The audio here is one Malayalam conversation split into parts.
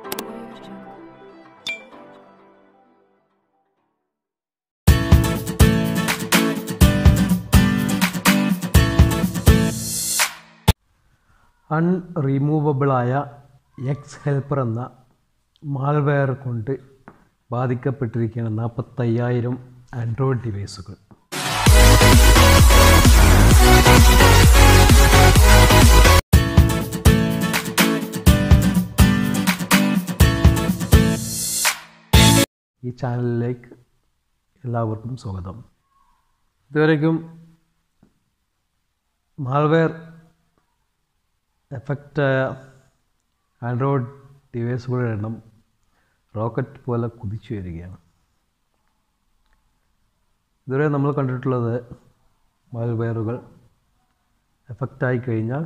അൺറിമൂവബിളായ എക്സ് ഹെൽപ്പർ എന്ന മാൾവെയർ കൊണ്ട് ബാധിക്കപ്പെട്ടിരിക്കുന്ന നാൽപ്പത്തയ്യായിരം ആൻഡ്രോയിഡ് ഡിവൈസുകൾ ഈ ചാനലിലേക്ക് എല്ലാവർക്കും സ്വാഗതം ഇതുവരേക്കും മാൾവെയർ എഫക്റ്റായ ആൻഡ്രോയിഡ് ഡിവൈസുകളുടെ എണ്ണം റോക്കറ്റ് പോലെ കുതിച്ചു വരികയാണ് ഇതുവരെ നമ്മൾ കണ്ടിട്ടുള്ളത് മാൽവെയറുകൾ എഫക്റ്റായി കഴിഞ്ഞാൽ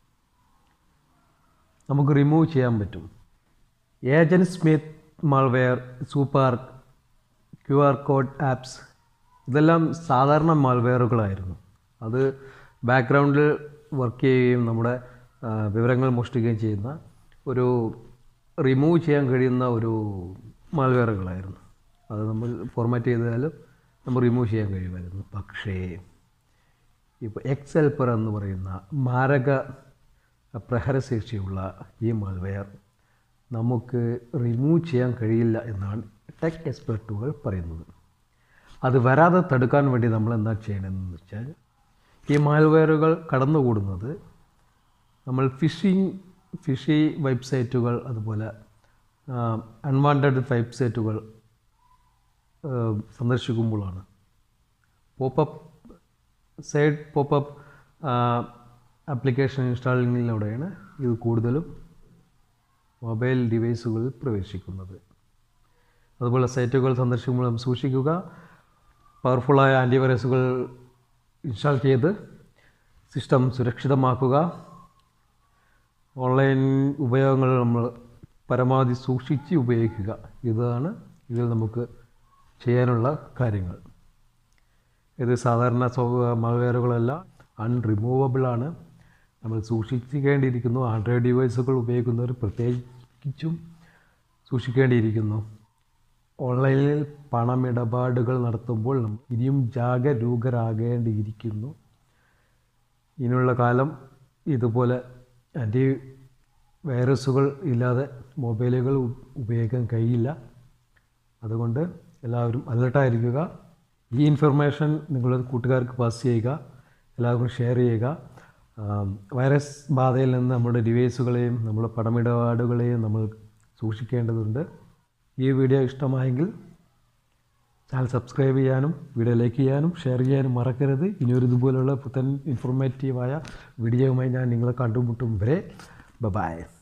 നമുക്ക് റിമൂവ് ചെയ്യാൻ പറ്റും agent Smith malware super Q R code apps ഇതെല്ലാം സാധാരണ മാൽവെയറുകളായിരുന്നു അത് ബാക്ക്ഗ്രൗണ്ടിൽ വർക്ക് ചെയ്യുകയും നമ്മുടെ ആ, വിവരങ്ങൾ മോഷ്ടിക്കുകയും ചെയ്യുന്ന ഒരു റിമൂവ് ചെയ്യാൻ കഴിയുന്ന ഒരു മാൽവെയറുകളായിരുന്നു അത് നമ്മൾ ഫോർമാറ്റ് ചെയ്താലും നമ്മൾ റിമൂവ് ചെയ്യാൻ കഴിയുമായിരുന്നു പക്ഷേ ഇപ്പോൾ എക്സ് ഹെൽപ്പർ എന്ന് പറയുന്ന മാരക പ്രഹരശേഷിയുള്ള ഈ മാൽവെയർ നമുക്ക് റിമൂവ് ചെയ്യാൻ കഴിയില്ല എന്നാണ് ടെക് എക്സ്പെർട്ടുകൾ പറയുന്നത് അത് വരാതെ തടുക്കാൻ വേണ്ടി നമ്മൾ എന്താ ചെയ്യണമെന്ന് വെച്ചാൽ ഈ മാൽവെയറുകൾ കടന്നുകൂടുന്നത് നമ്മൾ ഫിഷിംഗ് ഫിഷി വെബ്സൈറ്റുകൾ അതുപോലെ അൺവാണ്ടഡ് വെബ്സൈറ്റുകൾ സന്ദർശിക്കുമ്പോഴാണ് പോപ്പപ്പ് സൈഡ് പോപ്പപ്പ് ആപ്ലിക്കേഷൻ ഇൻസ്റ്റാളിങ്ങിലൂടെയാണ് ഇത് കൂടുതലും മൊബൈൽ ഡിവൈസുകളിൽ പ്രവേശിക്കുന്നത് അതുപോലെ സൈറ്റുകൾ സന്ദർശിക്കുമ്പോൾ നാം സൂക്ഷിക്കുക പവർഫുള്ളായ ആൻറ്റിവൈറസുകൾ ഇൻസ്റ്റാൾ ചെയ്ത് സിസ്റ്റം സുരക്ഷിതമാക്കുക ഓൺലൈൻ ഉപയോഗങ്ങൾ നമ്മൾ പരമാവധി സൂക്ഷിച്ച് ഉപയോഗിക്കുക ഇതാണ് ഇതിൽ നമുക്ക് ചെയ്യാനുള്ള കാര്യങ്ങൾ ഇത് സാധാരണ മാൾവെയറുകളല്ല അൺറിമൂവബിളാണ് നമ്മൾ സൂക്ഷിക്കേണ്ടിയിരിക്കുന്നു ആൻഡ്രോയിഡ് ഡിവൈസുകൾ ഉപയോഗിക്കുന്നവർ പ്രത്യേകിച്ചും സൂക്ഷിക്കേണ്ടിയിരിക്കുന്നു ഓൺലൈനിൽ പണമിടപാടുകൾ നടത്തുമ്പോൾ നമ്മൾ ഇനിയും ജാഗരൂകരാകേണ്ടിയിരിക്കുന്നു ഇനിയുള്ള കാലം ഇതുപോലെ ആൻറ്റി വൈറസുകൾ ഇല്ലാതെ മൊബൈലുകൾ ഉ- ഉപയോഗിക്കാൻ കഴിയില്ല അതുകൊണ്ട് എല്ലാവരും അലർട്ടായിരിക്കുക ഈ ഇൻഫർമേഷൻ നിങ്ങളുടെ കൂട്ടുകാർക്ക് പാസ് ചെയ്യുക എല്ലാവർക്കും ഷെയർ ചെയ്യുക ആം, വൈറസ് ബാധയിൽ നിന്ന് നമ്മുടെ ഡിവൈസുകളെയും നമ്മുടെ പണമിടപാടുകളെയും നമ്മൾ സൂക്ഷിക്കേണ്ടതുണ്ട് ഈ വീഡിയോ ഇഷ്ടമായെങ്കിൽ ചാനൽ സബ്സ്ക്രൈബ് ചെയ്യാനും വീഡിയോ ലൈക്ക് ചെയ്യാനും ഷെയർ ചെയ്യാനും മറക്കരുത് ഇനിയൊരു ഇതുപോലുള്ള പുത്തൻ ഇൻഫോർമേറ്റീവായ വീഡിയോയുമായി ഞാൻ നിങ്ങളെ കണ്ടുമുട്ടും വരെ ബൈ